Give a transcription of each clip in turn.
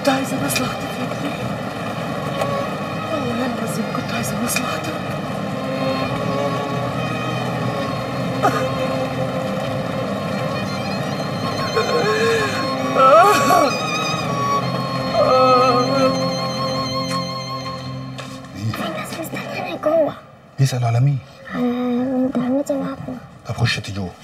كنت عايزة مصلحتك يا كبير والله العظيم كنت عايزة مصلحتك في ناس مستنياني جوه بيسألوا على مين؟ آه، بنت عمتي وابنه طب خش انت جوه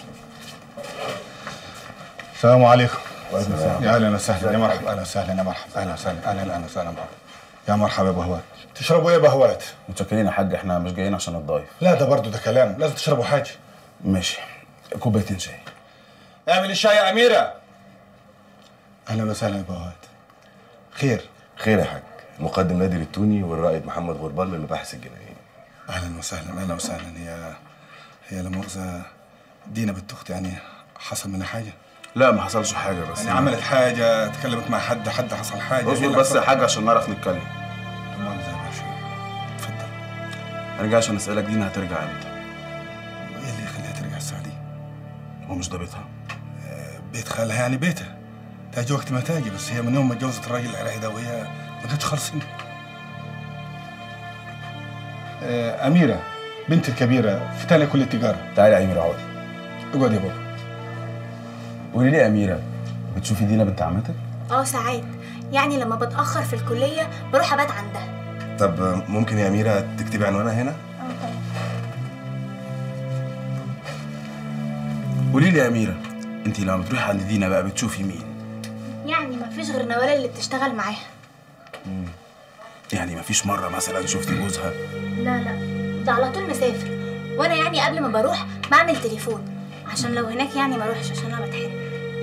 السلام عليكم يا اهلا وسهلا يا مرحبا اهلا وسهلا يا مرحبا اهلا وسهلا اهلا اهلا وسهلا مرحبا يا مرحبا يا بهوات تشربوا ايه يا بهوات؟ متشكرين يا حاج احنا مش جايين عشان الضيف لا ده برضه ده كلام لازم تشربوا حاجه ماشي كوبايتين شاي اعمل الشاي يا اميره اهلا وسهلا يا بهوات خير خير يا حاج المقدم نادر التوني والرائد محمد غربال من المباحث الجنائيه اهلا وسهلا اهلا وسهلا هي هي لا مؤاخذه دينا بنت اختي يعني حصل منها حاجه لا ما حصلش حاجه بس يعني عملت حاجه تكلمت مع حد حد حصل حاجه إيه اصبر اللي بس حصل؟ يا حاج عشان نعرف نتكلم لا مؤاخذه يا باشا اتفضل انا جاي عشان اسالك دينا هترجع امتى ايه اللي يخليها ترجع الساعه دي؟ هو مش ده بيتها بيت خالها يعني بيتها تاجي وقت ما تاجي بس هي من يوم ما اتجوزت الراجل العراقي ده وهي ما كانتش خالص هنا آه، أميرة بنت الكبيرة في تانية كلية تجارة تعالي يا اميره اقعدي اقعد يا بابا قولي لي يا اميره بتشوفي دينا بنت عمتك اه ساعات يعني لما بتأخر في الكلية بروح أبات عندها طب ممكن يا اميره تكتبي عنوانها هنا قولي لي يا اميره انت لما بتروحي عند دينا بقى بتشوفي مين يعني ما فيش غير نوال اللي بتشتغل معاها يعني ما فيش مره مثلا شفتي جوزها لا لا ده على طول مسافر وانا يعني قبل ما بروح بعمل تليفون عشان لو هناك يعني ما اروحش عشان انا بتحرق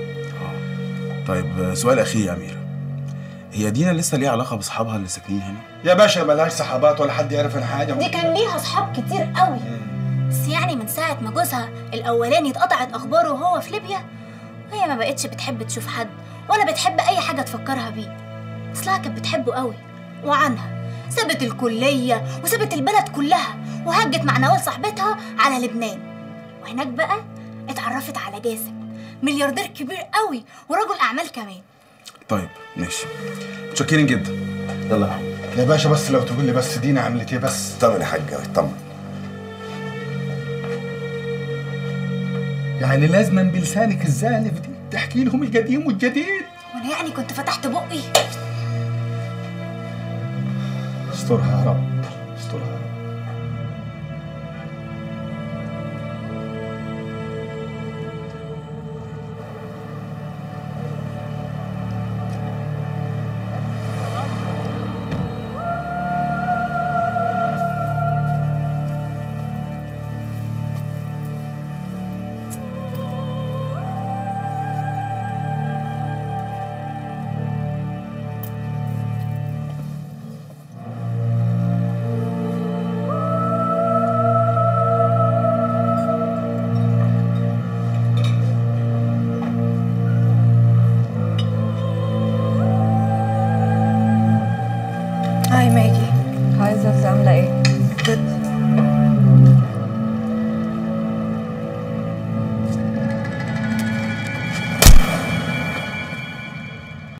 طيب سؤال اخير يا اميره هي دينا لسه ليها علاقه باصحابها اللي ساكنين هنا يا باشا ملهاش صحابات ولا حد يعرف عن حاجة دي كان ليها اصحاب كتير قوي بس يعني من ساعة ما جوزها الأولاني اتقطعت أخباره وهو في ليبيا هي ما بقتش بتحب تشوف حد ولا بتحب أي حاجة تفكرها بيه أصلها كانت بتحبه قوي وعنها سابت الكلية وسابت البلد كلها وهجت مع نوال صاحبتها على لبنان وهناك بقى اتعرفت على جاسم ملياردير كبير قوي ورجل أعمال كمان طيب ماشي متشكرين جدا يلا يا محمود يا باشا بس لو تقول لي بس دينا عملت ايه بس طمن يا حاج طمن يعني لازما بلسانك الزالف دي تحكي لهم القديم والجديد وأنا يعني كنت فتحت بقي استرها يا رب استرها يا رب هاي ماجي هاي زوز عاملة ايه؟ جد